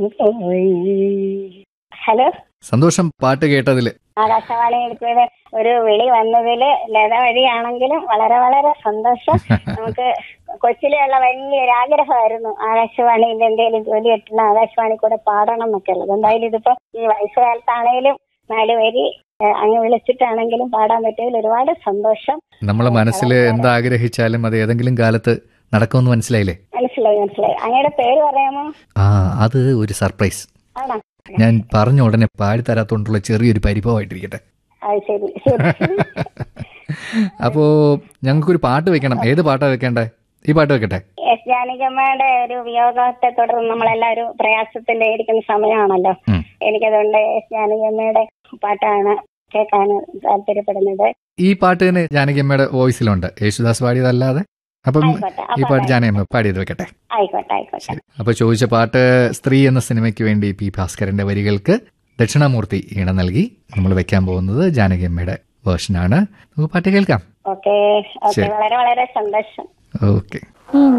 Hello സന്തോഷം പാട്ട് കേട്ടതില് ആകാശവാണിയുടെ ഒരു വിളി വന്നതില് ലത വഴിയാണെങ്കിലും വളരെ വളരെ സന്തോഷം നമുക്ക് കൊച്ചിലെയുള്ള വലിയൊരു ആഗ്രഹമായിരുന്നു ആകാശവാണിയിൽ എന്തെങ്കിലും ജോലി കിട്ടണം ആകാശവാണി കൂടെ പാടണം എന്നൊക്കെ ഉള്ളത് എന്തായാലും ഇതിപ്പോ ഈ വയസ്സുകാലത്താണേലും നാല് വരി ഏഹ്, അങ്ങ് വിളിച്ചിട്ടാണെങ്കിലും പാടാൻ പറ്റിയതിൽ ഒരുപാട് സന്തോഷം നമ്മളെ മനസ്സിൽ എന്താഗ്രഹിച്ചാലും അത് ഏതെങ്കിലും കാലത്ത് നടക്കുമെന്ന് മനസ്സിലായില്ലേ മനസ്സിലായി മനസ്സിലായി അങ്ങയുടെ പേര് പറയാമോ ആ അത് ഒരു സർപ്രൈസ് ആണോ ഞാൻ പറഞ്ഞ ഉടനെ പാടി തരാത്തോണ്ടുള്ള ചെറിയൊരു പരിഭവമായിട്ടിരിക്കട്ടെ അത് ശരി ശരി അപ്പോ ഞങ്ങൾക്കൊരു പാട്ട് വെക്കണം ഏത് പാട്ടാ വെക്കേണ്ടേ ഈ പാട്ട് വെക്കട്ടെ എസ് ജാനകിയമ്മയുടെ ഒരു വിയോഗത്തെ തുടർന്ന് നമ്മളെല്ലാവരും പ്രയാസത്തിൽ ഇരിക്കുന്ന സമയമാണല്ലോ ഉം. എനിക്കതുകൊണ്ട് എസ് ജാനകിയമ്മയുടെ പാട്ടാണ് കേൾക്കാൻ താല്പര്യപ്പെടുന്നത് ഈ പാട്ട് തന്നെ ജാനകിയമ്മയുടെ വോയിസിലുണ്ട് യേശുദാസ് പാടിയതല്ലാതെ അപ്പം ആയിക്കോട്ടെ ആ ഈ പാട്ട് പാട്ട് ജാനകിയമ്മ പാടിയത് വെക്കട്ടെ ആയിക്കോട്ടെ ആയിക്കോട്ടെ ശരി അപ്പൊ ചോദിച്ച പാട്ട് സ്ത്രീ എന്ന സിനിമയ്ക്ക് വേണ്ടി പി ഭാസ്കരന്റെ വരികൾക്ക് ദക്ഷിണാമൂർത്തി ഈണം നൽകി നമ്മൾ വെക്കാൻ പോകുന്നത് ജാനകിയമ്മയുടെ വേർഷനാണ് നമുക്ക് പാട്ട് കേൾക്കാം ഓക്കെ ഓക്കെ ശരി. വളരെ വളരെ സന്തോഷം ഓക്കെ